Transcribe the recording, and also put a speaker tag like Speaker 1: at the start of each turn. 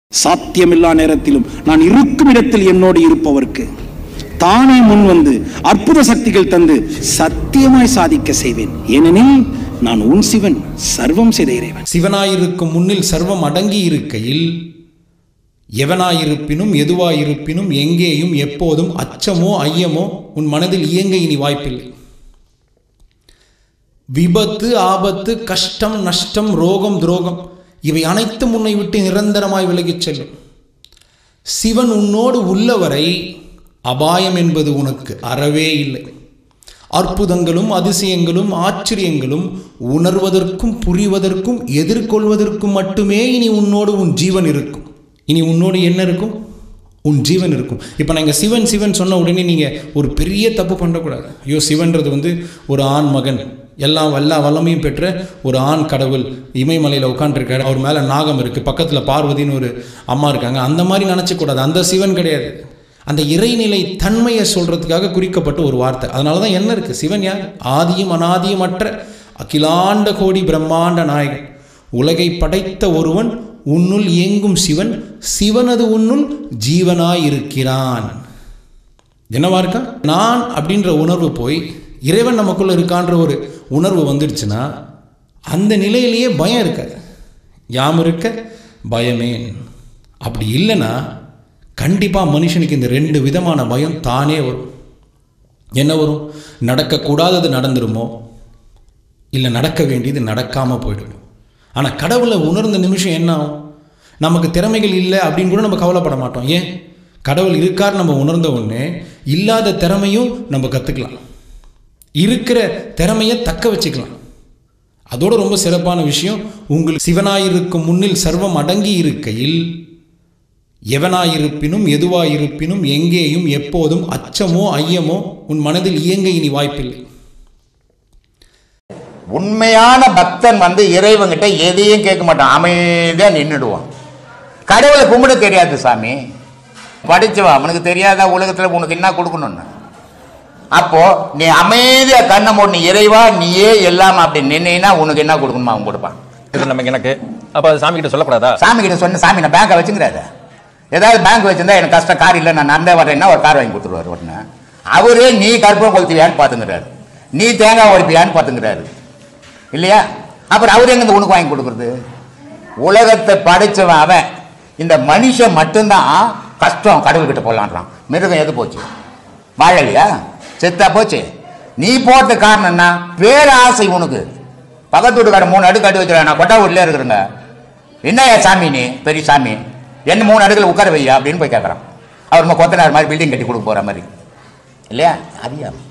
Speaker 1: சாத்தியமில்லா நேரத்திலும் நான் இருக்கும் இடத்தில் என்னோடு இருப்பவர்க்கு தானே முன் வந்து அற்புத சக்திகள் தந்து சத்தியமாய் சாதிக்க செய்வேன் ஏனெனில் நான் உன் சிவன் சர்வம் செய்த இறைவன்
Speaker 2: சிவனாயிருக்கும் முன்னில் சர்வம் அடங்கி இருக்கையில் எவனாயிருப்பினும் எதுவாயிருப்பினும் எங்கேயும் எப்போதும் அச்சமோ ஐயமோ உன் மனதில் இயங்க இனி வாய்ப்பில்லை விபத்து ஆபத்து கஷ்டம் நஷ்டம் ரோகம் துரோகம் இவை அனைத்தும் உன்னை விட்டு நிரந்தரமாய் விலகிச் செல்லும் சிவன் உன்னோடு உள்ளவரை அபாயம் என்பது உனக்கு அறவே இல்லை அற்புதங்களும் அதிசயங்களும் ஆச்சரியங்களும் உணர்வதற்கும் புரிவதற்கும் எதிர்கொள்வதற்கும் மட்டுமே இனி உன்னோடு உன் ஜீவன் இருக்கும் இனி உன்னோடு என்ன இருக்கும் உன் ஜீவன் இருக்கும் இப்போ நாங்கள் சிவன் சிவன் சொன்ன உடனே நீங்கள் ஒரு பெரிய தப்பு பண்ணக்கூடாது ஐயோ சிவன்றது வந்து ஒரு ஆண் மகன் எல்லாம் எல்லா வல்லமையும் பெற்ற ஒரு ஆண் கடவுள் இமயமலையில் உட்காந்துருக்காரு அவர் மேலே நாகம் இருக்குது பக்கத்தில் பார்வதின்னு ஒரு அம்மா இருக்காங்க அந்த மாதிரி நினச்சக்கூடாது அந்த சிவன் கிடையாது அந்த இறைநிலை தன்மையை சொல்கிறதுக்காக குறிக்கப்பட்ட ஒரு வார்த்தை அதனால தான் என்ன இருக்குது சிவன் யார் ஆதியும் அனாதியுமற்ற அகிலாண்ட கோடி பிரம்மாண்ட நாயகன் உலகை படைத்த ஒருவன் உன்னுள் இயங்கும் சிவன் சிவனது உன்னுள் ஜீவனாயிருக்கிறான் என்னவா இருக்கா நான் அப்படின்ற உணர்வு போய் இறைவன் நமக்குள்ள இருக்கான்ற ஒரு உணர்வு வந்துடுச்சுன்னா அந்த நிலையிலேயே பயம் இருக்காது யாம் இருக்க பயமேன் அப்படி இல்லைன்னா கண்டிப்பாக மனுஷனுக்கு இந்த ரெண்டு விதமான பயம் தானே வரும் என்ன வரும் நடக்கக்கூடாதது நடந்துருமோ இல்லை நடக்க வேண்டியது நடக்காமல் போயிடும் ஆனால் கடவுளை உணர்ந்த நிமிஷம் என்ன ஆகும் நமக்கு திறமைகள் இல்லை அப்படின்னு கூட நம்ம கவலைப்பட மாட்டோம் ஏன் கடவுள் இருக்கார் நம்ம உணர்ந்த உடனே இல்லாத திறமையும் நம்ம கற்றுக்கலாம் இருக்கிற திறமையை தக்க வச்சுக்கலாம் அதோட ரொம்ப சிறப்பான விஷயம் உங்கள் சிவனாயிருக்கும் முன்னில் சர்வம் அடங்கி இருக்கையில் எவனாயிருப்பினும் எதுவாயிருப்பினும் எங்கேயும் எப்போதும் அச்சமோ ஐயமோ உன் மனதில் இயங்க இனி வாய்ப்பில்லை
Speaker 3: உண்மையான பக்தன் வந்து இறைவன்கிட்ட எதையும் கேட்க மாட்டான் அமைதியா நின்றுடுவான் கடவுளை கும்பிட தெரியாது சாமி படிச்சவன் அவனுக்கு தெரியாத உலகத்துல உனக்கு என்ன கொடுக்கணும்னு அப்போ நீ அமைதியா கண்ணை மூடி நீ இறைவா நீயே எல்லாம் அப்படி நின்னா உனக்கு என்ன கொடுக்கணுமா அவன் கொடுப்பான்
Speaker 4: இது நமக்கு எனக்கு அப்ப அது சாமி கிட்ட சொல்லக்கூடாதா
Speaker 3: சாமி கிட்ட சொன்ன சாமி நான் பேங்கை வச்சுங்கிறாத ஏதாவது பேங்க் வச்சிருந்தா எனக்கு கஷ்டம் கார் இல்லை நான் நடந்தே வரேன்னா ஒரு கார் வாங்கி கொடுத்துருவாரு உடனே அவரே நீ கற்பூரம் கொளுத்துவியான்னு பார்த்துங்கிறாரு நீ தேங்காய் உடைப்பியான்னு பார்த்துங்கிறாரு இல்லையா அப்புறம் அவர் எங்க உனக்கு வாங்கி கொடுக்குறது உலகத்தை படைச்சவன் அவன் இந்த மனுஷன் மட்டும்தான் கஷ்டம் கடவுள்கிட்ட போடலான்றான் மிருகம் எது போச்சு வாழலையா செத்தா போச்சு நீ போட்ட காரணம் என்ன பேராசை உனக்கு பக்கத்து வீட்டுக்கார மூணு அடுக்கு அடி வச்சுருக்கேன் நான் கொட்டா வீட்டிலே இருக்கிறேங்க என்னய்யா சாமி நீ பெரிய சாமி என்ன மூணு அடுக்கில் உட்கார வையா அப்படின்னு போய் கேட்குறான் அவர் நம்ம கொத்தனார் மாதிரி பில்டிங் கட்டி கொடுக்க போகிற மாதிரி இல்லையா அறியாம